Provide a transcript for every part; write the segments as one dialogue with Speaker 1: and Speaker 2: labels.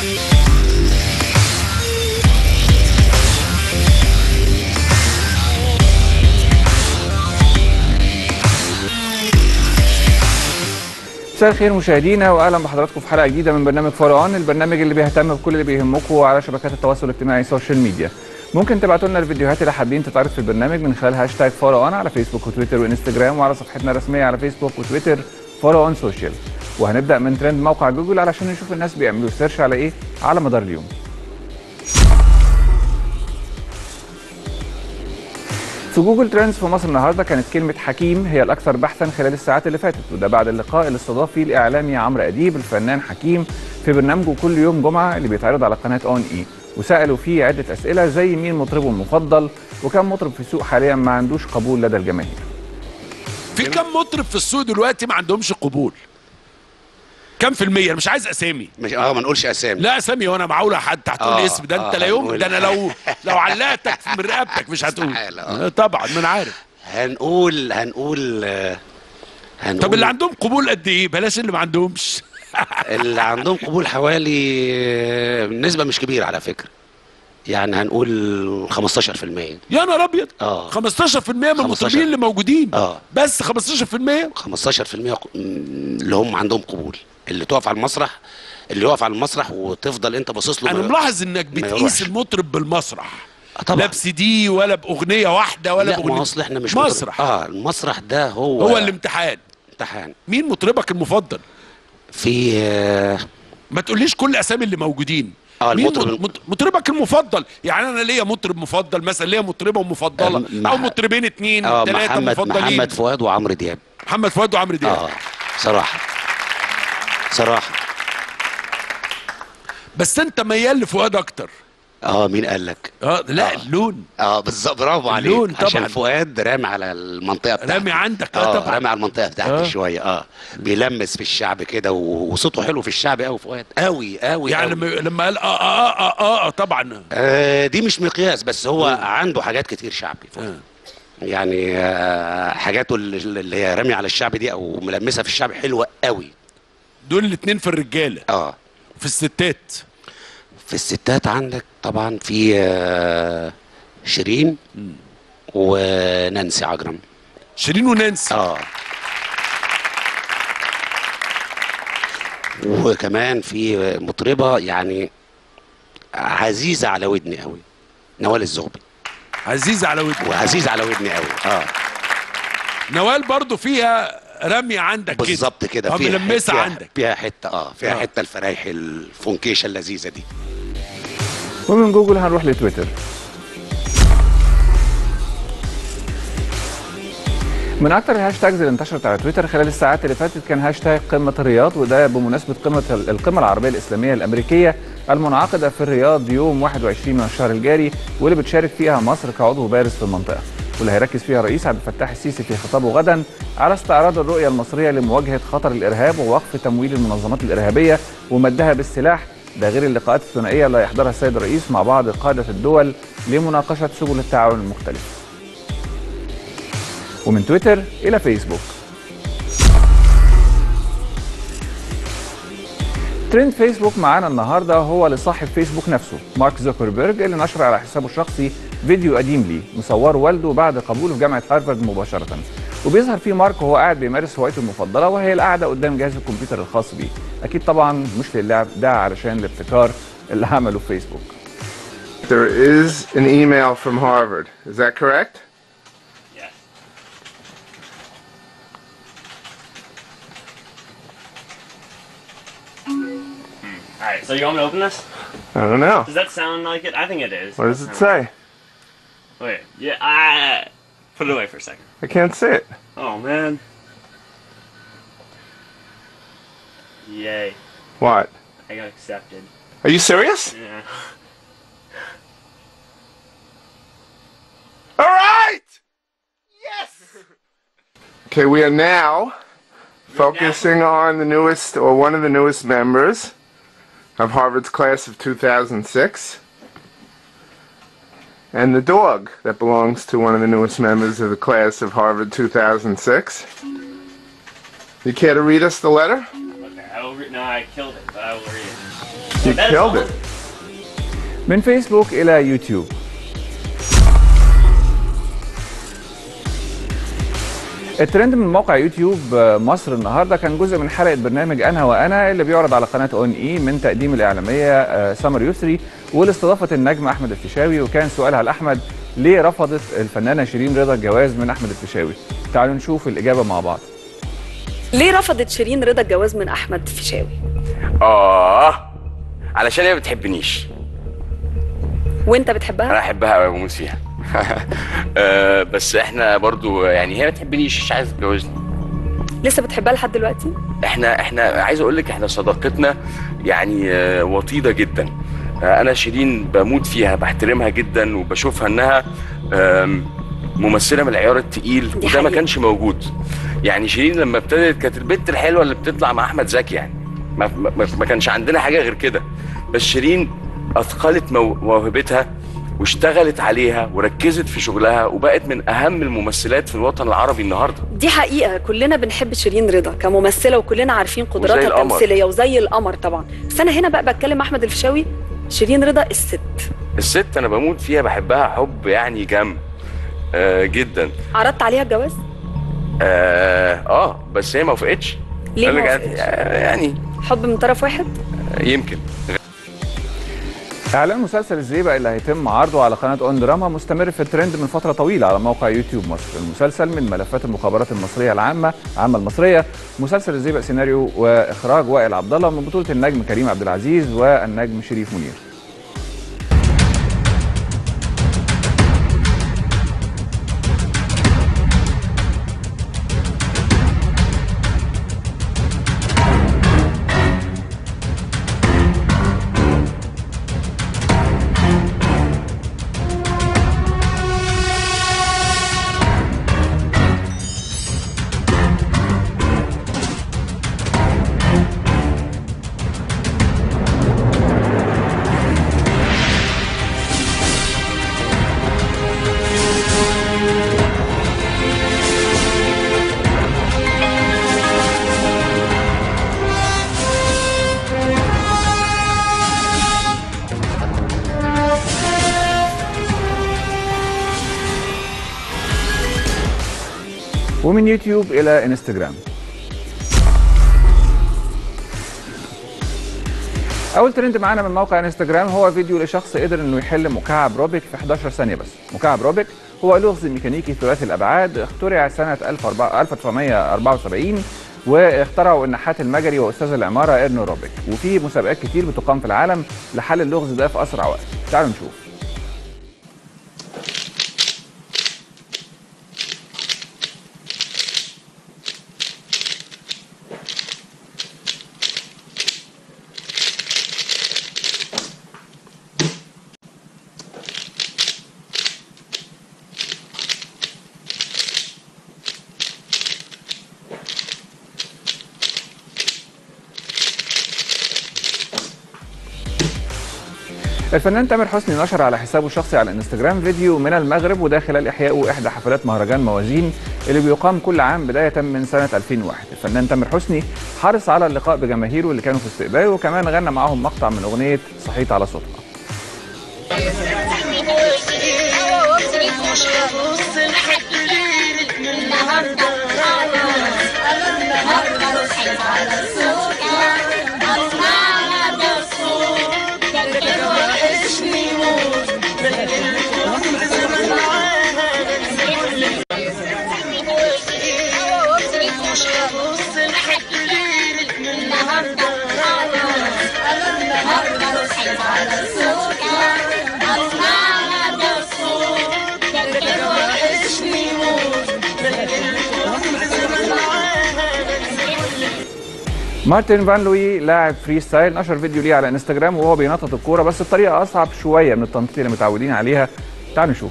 Speaker 1: مساء الخير مشاهدينا واهلا بحضراتكم في حلقه جديده من برنامج فرعون البرنامج اللي بيهتم بكل اللي بيهمكم على شبكات التواصل الاجتماعي السوشيال ميديا ممكن تبعتوا لنا الفيديوهات اللي حابين تتعرض في البرنامج من خلال هاشتاج فرعون على فيسبوك وتويتر وانستجرام وعلى صفحتنا الرسميه على فيسبوك وتويتر فرعون سوشيال وهنبدا من ترند موقع جوجل علشان نشوف الناس بيعملوا سيرش على ايه على مدار اليوم في جوجل ترندز في مصر النهارده كانت كلمة حكيم هي الأكثر بحثا خلال الساعات اللي فاتت وده بعد اللقاء اللي استضاف فيه الإعلامي عمرو أديب الفنان حكيم في برنامجه كل يوم جمعة اللي بيتعرض على قناة أون إي وسألوا فيه عدة أسئلة زي مين مطربه المفضل وكم مطرب في السوق حاليا ما عندوش قبول لدى الجماهير
Speaker 2: في كم مطرب في السوق دلوقتي ما عندهمش قبول كم في المية انا مش عايز اسامي
Speaker 3: مش اه ما نقولش اسامي
Speaker 2: لا اسامي وانا معقول حد هتقول
Speaker 3: آه،
Speaker 2: لي اسم ده انت
Speaker 3: آه،
Speaker 2: لا يوم
Speaker 3: هنقول.
Speaker 2: ده انا لو لو علقتك من رقبتك مش هتقول
Speaker 3: استحالة، آه.
Speaker 2: آه، طبعا ما انا عارف
Speaker 3: هنقول هنقول آه، هنقول
Speaker 2: طب اللي عندهم قبول قد ايه بلاش اللي ما عندهمش
Speaker 3: اللي عندهم قبول حوالي آه، نسبة مش كبيرة على فكرة يعني هنقول 15%
Speaker 2: يا نهار ابيض
Speaker 3: آه.
Speaker 2: 15% من
Speaker 3: 15.
Speaker 2: المطربين اللي موجودين
Speaker 3: آه.
Speaker 2: بس 15%
Speaker 3: 15% ق- اللي هم عندهم قبول اللي تقف على المسرح اللي يقف على المسرح وتفضل انت باصص له
Speaker 2: انا
Speaker 3: ما-
Speaker 2: ملاحظ انك
Speaker 3: ما
Speaker 2: بتقيس
Speaker 3: يروحش.
Speaker 2: المطرب بالمسرح
Speaker 3: آه، طبعا
Speaker 2: لا بسي دي ولا باغنيه واحده ولا
Speaker 3: لا ما
Speaker 2: باغنيه
Speaker 3: هو اصل احنا مش مطرب.
Speaker 2: مسرح
Speaker 3: اه المسرح ده هو
Speaker 2: هو الامتحان
Speaker 3: امتحان
Speaker 2: مين مطربك المفضل
Speaker 3: في آه،
Speaker 2: ما تقوليش كل اسامي اللي موجودين
Speaker 3: آه،
Speaker 2: مين
Speaker 3: المطرب-
Speaker 2: مط- مط- مطربك المفضل يعني انا ليا مطرب مفضل مثلا ليا مطربه مفضله
Speaker 3: أم-
Speaker 2: او
Speaker 3: مح-
Speaker 2: مطربين اتنين
Speaker 3: اه
Speaker 2: ثلاثه
Speaker 3: محمد
Speaker 2: مفضلين
Speaker 3: محمد فؤاد وعمرو دياب
Speaker 2: محمد فؤاد وعمرو دياب
Speaker 3: اه صراحة صراحة
Speaker 2: بس انت ميال لفؤاد اكتر
Speaker 3: اه مين قال لك
Speaker 2: اه لا
Speaker 3: آه.
Speaker 2: اللون
Speaker 3: اه بالظبط برافو عليك
Speaker 2: اللون طبعاً.
Speaker 3: عشان فؤاد رامي على المنطقه بتاعتي
Speaker 2: رامي عندك، آه
Speaker 3: اه
Speaker 2: طبعاً.
Speaker 3: رامي على المنطقه بتاعتي
Speaker 2: آه.
Speaker 3: شويه اه بيلمس في الشعب كده و- وصوته حلو في الشعب قوي فؤاد قوي قوي
Speaker 2: يعني
Speaker 3: قوي.
Speaker 2: لما لما قال اه اه اه اه, آه طبعا
Speaker 3: آه دي مش مقياس بس هو عنده حاجات كتير شعبي فؤاد. يعني آه حاجاته اللي اللي هي رامي على الشعب دي او ملمسها في الشعب حلوه قوي
Speaker 2: دول الاتنين في الرجاله
Speaker 3: اه
Speaker 2: في الستات
Speaker 3: في الستات عندك طبعا في آه شيرين ونانسي عجرم
Speaker 2: شيرين ونانسي
Speaker 3: اه وكمان في مطربة يعني عزيزة على ودني قوي نوال الزغبي
Speaker 2: عزيزه على ودني
Speaker 3: وعزيزة على ودني قوي اه
Speaker 2: نوال برضو فيها رمي عندك كده
Speaker 3: بالظبط كده
Speaker 2: اه
Speaker 3: فيها
Speaker 2: ملمسه
Speaker 3: فيها-
Speaker 2: عندك
Speaker 3: فيها حتة اه فيها
Speaker 2: آه.
Speaker 3: حتة الفرايح الفنكيشة اللذيذة دي
Speaker 1: ومن جوجل هنروح لتويتر من اكتر الهاشتاجز اللي انتشرت على تويتر خلال الساعات اللي فاتت كان هاشتاج قمه الرياض وده بمناسبه قمه القمه العربيه الاسلاميه الامريكيه المنعقده في الرياض يوم 21 من الشهر الجاري واللي بتشارك فيها مصر كعضو بارز في المنطقه واللي هيركز فيها الرئيس عبد الفتاح السيسي في خطابه غدا على استعراض الرؤيه المصريه لمواجهه خطر الارهاب ووقف تمويل المنظمات الارهابيه ومدها بالسلاح ده غير اللقاءات الثنائيه اللي هيحضرها السيد الرئيس مع بعض قاده الدول لمناقشه سبل التعاون المختلفه ومن تويتر إلى فيسبوك ترند فيسبوك معانا النهارده هو لصاحب فيسبوك نفسه مارك زوكربيرج اللي نشر على حسابه الشخصي فيديو قديم ليه مصوره والده بعد قبوله في جامعه هارفارد مباشره وبيظهر فيه مارك وهو قاعد بيمارس هوايته المفضله وهي القعده قدام جهاز الكمبيوتر الخاص بيه اكيد طبعا مش للعب ده علشان الابتكار اللي عمله في فيسبوك
Speaker 4: There is an email from Harvard. Is that correct?
Speaker 5: Yes. All right, so you want me to open this?
Speaker 4: I don't know.
Speaker 5: Does that sound like it? I think it is.
Speaker 4: What does it say?
Speaker 5: Wait, yeah, I put it away for a second.
Speaker 4: I can't see it.
Speaker 5: Oh man. Yay,
Speaker 4: What?
Speaker 5: I got accepted.
Speaker 4: Are you serious?
Speaker 5: Yeah.
Speaker 4: All right! Yes! Okay, we are now focusing on the newest, or one of the newest members of Harvard's class of 2006. And the dog that belongs to one of the newest members of the class of Harvard 2006. You care to read us the letter?
Speaker 5: Okay, I will. Re- no, I killed it, but I will read it.
Speaker 4: You killed it.
Speaker 1: من فيسبوك إلى يوتيوب الترند من موقع يوتيوب آه، مصر النهارده كان جزء من حلقه برنامج انا وانا اللي بيعرض على قناه اون اي من تقديم الاعلاميه آه، سمر يسري واللي استضافت النجم احمد الفيشاوي وكان سؤالها لاحمد ليه رفضت الفنانه شيرين رضا الجواز من احمد الفيشاوي تعالوا نشوف الاجابه مع بعض
Speaker 6: ليه رفضت شيرين رضا الجواز من احمد فيشاوي
Speaker 7: اه علشان هي ما بتحبنيش
Speaker 6: وانت
Speaker 7: انا
Speaker 6: بتحبها
Speaker 7: احبها قوي بموت فيها آه بس احنا برضو يعني هي ما بتحبنيش مش عايزه تتجوزني
Speaker 6: لسه بتحبها لحد دلوقتي
Speaker 7: احنا احنا عايز اقول لك احنا صداقتنا يعني آه، وطيده جدا آه، انا شيرين بموت فيها بحترمها جدا وبشوفها انها آم، ممثله من العيار التقيل
Speaker 6: دي
Speaker 7: وده ما
Speaker 6: حقيقة.
Speaker 7: كانش موجود يعني شيرين لما ابتدت كانت البنت الحلوه اللي بتطلع مع احمد زكي يعني ما, ما, ما كانش عندنا حاجه غير كده بس شيرين اثقلت مو- موهبتها واشتغلت عليها وركزت في شغلها وبقت من اهم الممثلات في الوطن العربي النهارده
Speaker 6: دي حقيقه كلنا بنحب شيرين رضا كممثله وكلنا عارفين قدراتها
Speaker 7: القمر.
Speaker 6: التمثيليه وزي القمر طبعا بس انا هنا بقى بتكلم احمد الفيشاوي شيرين رضا الست
Speaker 7: الست انا بموت فيها بحبها حب يعني جم آه جدا
Speaker 6: عرضت عليها الجواز
Speaker 7: آه, اه بس هي ما وافقتش
Speaker 6: ليه
Speaker 7: قال
Speaker 6: ما
Speaker 7: لك
Speaker 6: وافقتش؟
Speaker 7: آه، يعني
Speaker 6: حب من طرف واحد
Speaker 7: يمكن
Speaker 1: اعلان مسلسل الزيبق اللي هيتم عرضه على قناه اون دراما مستمر في الترند من فتره طويله على موقع يوتيوب مصر المسلسل من ملفات المخابرات المصريه العامه العامه المصريه مسلسل الزيبق سيناريو واخراج وائل عبد الله من بطوله النجم كريم عبد العزيز والنجم شريف منير ومن يوتيوب الى انستجرام اول ترند معانا من موقع انستجرام هو فيديو لشخص قدر انه يحل مكعب روبيك في 11 ثانيه بس مكعب روبيك هو لغز ميكانيكي ثلاثي الابعاد اخترع سنه 1974 واخترعه النحات المجري واستاذ العماره ايرنو روبيك وفي مسابقات كتير بتقام في العالم لحل اللغز ده في اسرع وقت تعالوا نشوف الفنان تامر حسني نشر على حسابه الشخصي على الانستجرام فيديو من المغرب وده خلال احيائه احدى حفلات مهرجان موازين اللي بيقام كل عام بدايه من سنه 2001 الفنان تامر حسني حرص على اللقاء بجماهيره اللي كانوا في استقباله وكمان غنى معاهم مقطع من اغنيه صحيت على صوتها مارتن فان لوي لاعب فري ستايل نشر فيديو ليه على انستجرام وهو بينطط الكوره بس بطريقه اصعب شويه من التنطيط اللي متعودين عليها تعالوا نشوف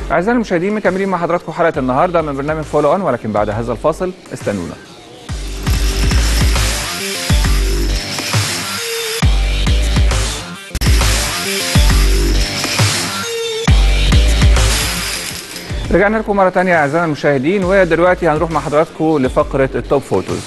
Speaker 1: أعزائي المشاهدين مكملين مع حضراتكم حلقة النهاردة من برنامج فولو أون ولكن بعد هذا الفاصل استنونا رجعنا لكم مرة تانية أعزائنا المشاهدين ودلوقتي هنروح مع حضراتكم لفقرة التوب فوتوز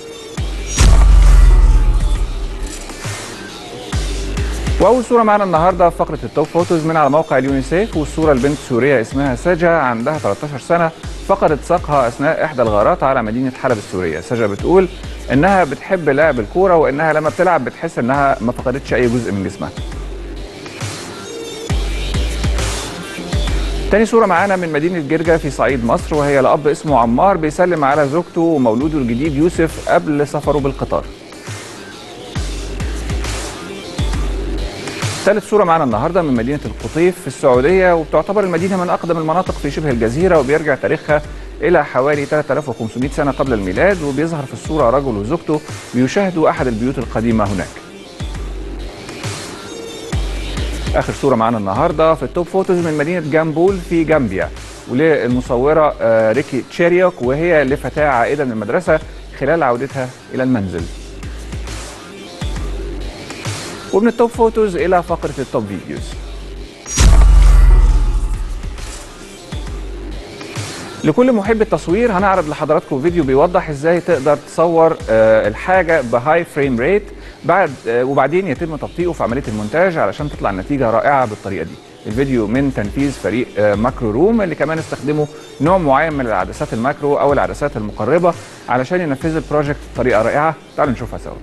Speaker 1: واول صوره معانا النهارده في فقره التوب فوتوز من على موقع اليونيسيف والصوره لبنت سوريه اسمها سجا عندها 13 سنه فقدت ساقها اثناء احدى الغارات على مدينه حلب السوريه سجا بتقول انها بتحب لعب الكوره وانها لما بتلعب بتحس انها ما فقدتش اي جزء من جسمها تاني صورة معانا من مدينة جرجا في صعيد مصر وهي لأب اسمه عمار بيسلم على زوجته ومولوده الجديد يوسف قبل سفره بالقطار ثالث صورة معانا النهارده من مدينة القطيف في السعودية وبتعتبر المدينة من أقدم المناطق في شبه الجزيرة وبيرجع تاريخها إلى حوالي 3500 سنة قبل الميلاد وبيظهر في الصورة رجل وزوجته بيشاهدوا أحد البيوت القديمة هناك. آخر صورة معانا النهارده في التوب فوتوز من مدينة جامبول في جامبيا وللمصورة آه، ريكي تشيريوك وهي لفتاة عائدة من المدرسة خلال عودتها إلى المنزل. ومن التوب فوتوز الى فقره التوب فيديوز لكل محب التصوير هنعرض لحضراتكم فيديو بيوضح ازاي تقدر تصور آه، الحاجه بهاي فريم ريت بعد آه، وبعدين يتم تبطيئه في عمليه المونتاج علشان تطلع النتيجه رائعه بالطريقه دي الفيديو من تنفيذ فريق آه، ماكرو روم اللي كمان استخدموا نوع معين من العدسات الماكرو او العدسات المقربه علشان ينفذوا البروجكت بطريقه رائعه تعالوا نشوفها سوا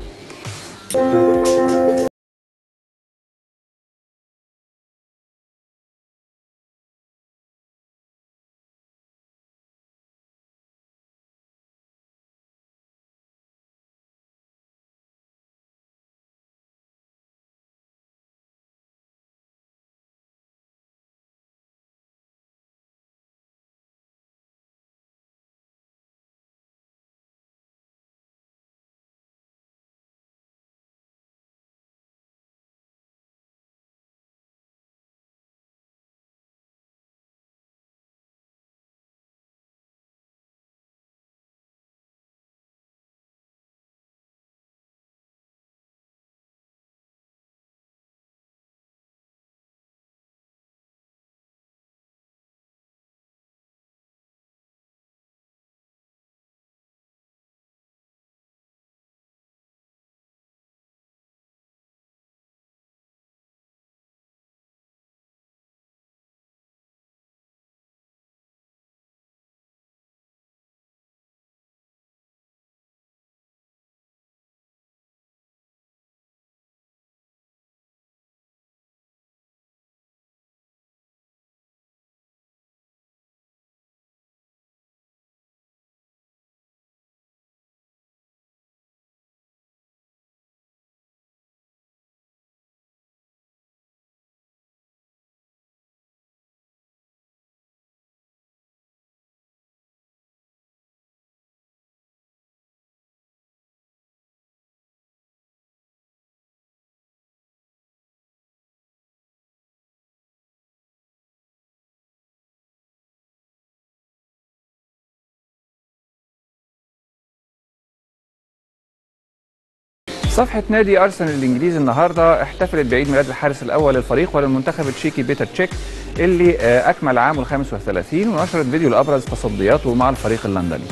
Speaker 1: صفحة نادي أرسنال الإنجليزي النهاردة احتفلت بعيد ميلاد الحارس الأول للفريق وللمنتخب التشيكي بيتر تشيك اللي آه، أكمل عامه ال 35 ونشرت فيديو لأبرز تصدياته مع الفريق اللندني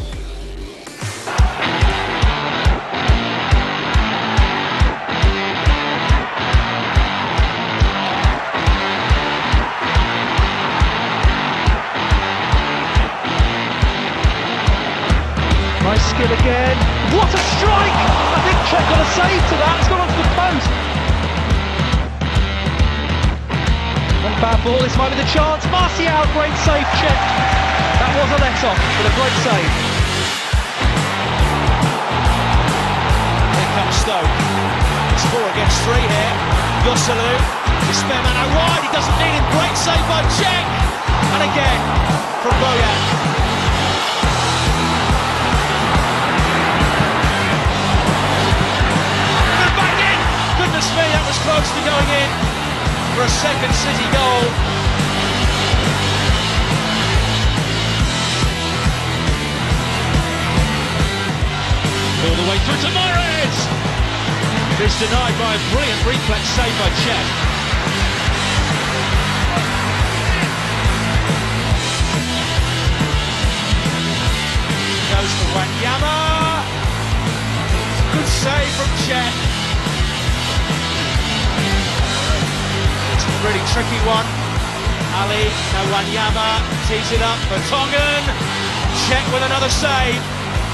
Speaker 8: Nice skill again. What a strike! I think Czech got a save to that. It's gone onto the post. Not a bad ball. This might be the chance. Martial, great save, Czech. That was a let off, but a great save.
Speaker 9: Here comes Stoke. It's four against three here. Yosselu. The spare man out wide. He doesn't need him. Great save by Czech. And again from Boyan. Good back in. Goodness me, that was close to going in for a second City goal. way through to Morris. It's denied by a brilliant reflex save by Chet. Goes to Wanyama. Good save from Chet. It's a really tricky one. Ali, no Wanyama, tees it up for Tongan. Chet with another save.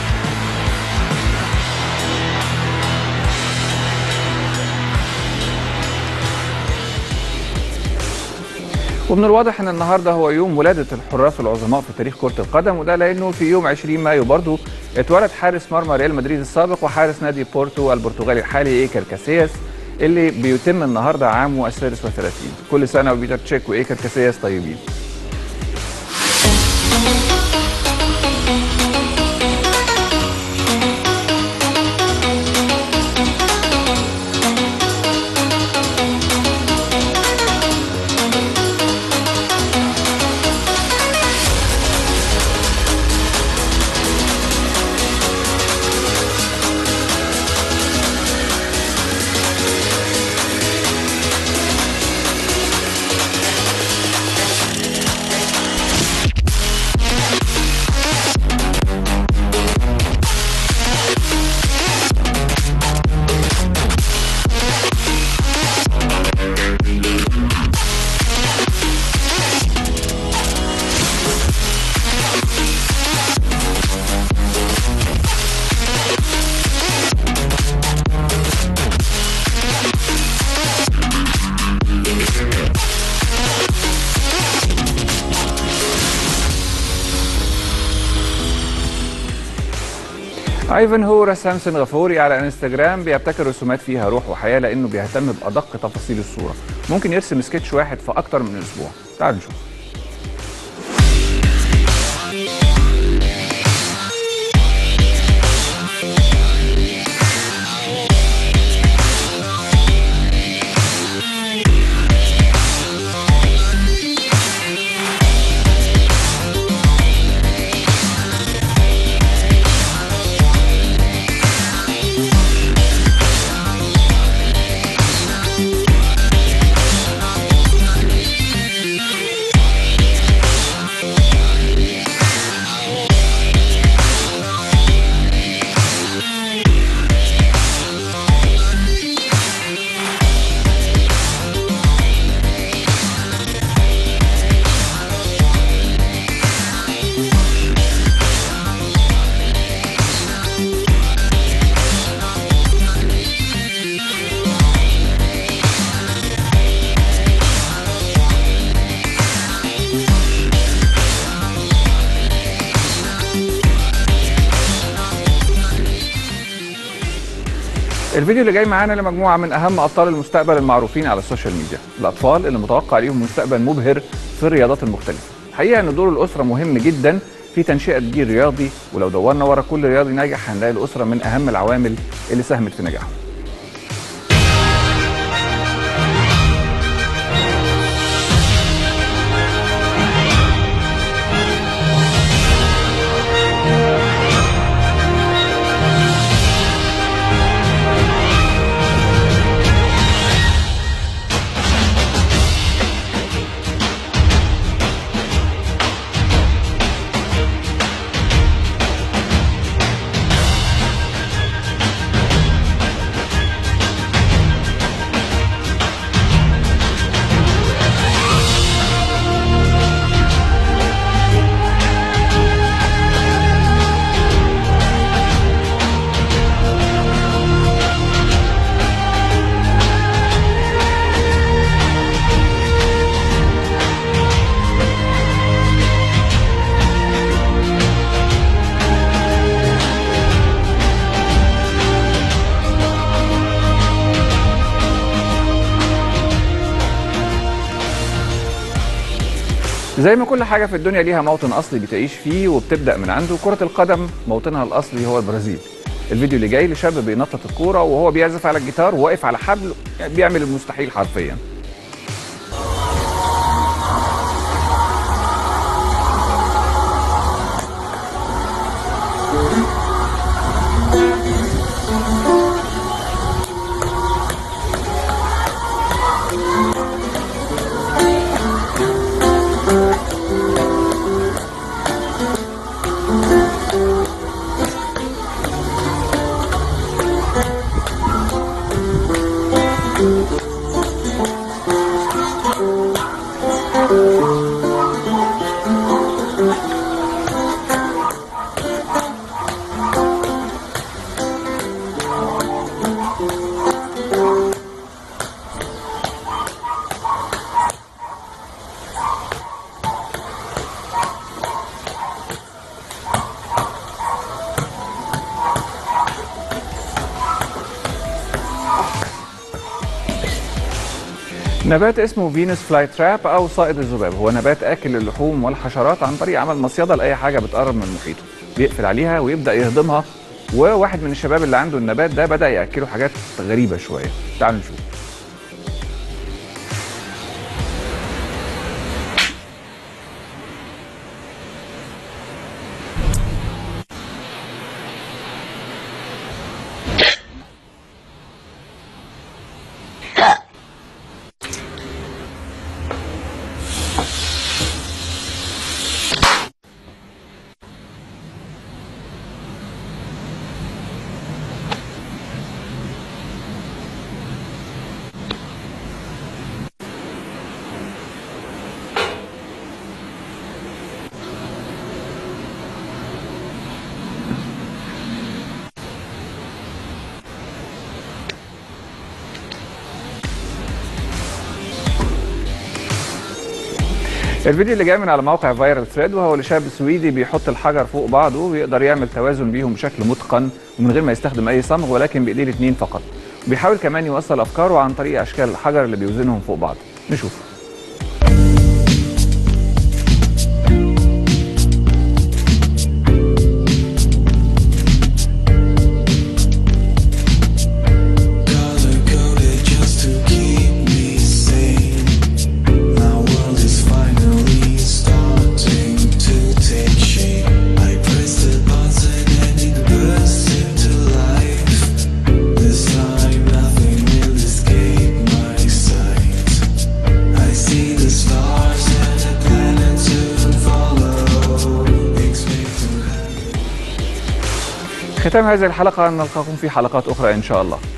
Speaker 1: ومن الواضح ان النهارده هو يوم ولاده الحراس العظماء في تاريخ كره القدم وده لانه في يوم 20 مايو برضه اتولد حارس مرمى ريال مدريد السابق وحارس نادي بورتو البرتغالي الحالي ايكر كاسياس اللي بيتم النهارده عامه السادس والثلاثين كل سنه وبيتر تشيك وايكر كاسياس طيبين ايفن هو رسام سنغافوري على انستجرام بيبتكر رسومات فيها روح وحياه لانه بيهتم بادق تفاصيل الصوره ممكن يرسم سكتش واحد في اكتر من اسبوع تعالوا نشوف الفيديو اللي جاي معانا لمجموعه من اهم ابطال المستقبل المعروفين على السوشيال ميديا الاطفال اللي متوقع ليهم مستقبل مبهر في الرياضات المختلفه الحقيقه ان دور الاسره مهم جدا في تنشئه جيل رياضي ولو دورنا ورا كل رياضي ناجح هنلاقي الاسره من اهم العوامل اللي ساهمت في نجاحه زي ما كل حاجة في الدنيا ليها موطن أصلي بتعيش فيه وبتبدأ من عنده كرة القدم موطنها الأصلي هو البرازيل الفيديو اللي جاي لشاب بينطط الكورة وهو بيعزف على الجيتار وواقف على حبل يعني بيعمل المستحيل حرفيا نبات اسمه فينوس فلاي تراب او صائد الذباب هو نبات اكل اللحوم والحشرات عن طريق عمل مصيده لاي حاجه بتقرب من محيطه بيقفل عليها ويبدا يهضمها وواحد من الشباب اللي عنده النبات ده بدا ياكله حاجات غريبه شويه تعالوا نشوف الفيديو اللي جاي من على موقع فايرال ثريد وهو لشاب سويدي بيحط الحجر فوق بعضه ويقدر يعمل توازن بيهم بشكل متقن ومن غير ما يستخدم اي صمغ ولكن بايديه الاثنين فقط وبيحاول كمان يوصل افكاره عن طريق اشكال الحجر اللي بيوزنهم فوق بعض نشوف
Speaker 10: Color-coded just to keep me sane. My world is finally starting to take shape. I press the button and it bursts into life. This time nothing will escape my sight. I see the stars and the planets soon follow. Expect to have
Speaker 1: ختام هذه الحلقه نلقاكم في حلقات اخرى ان شاء الله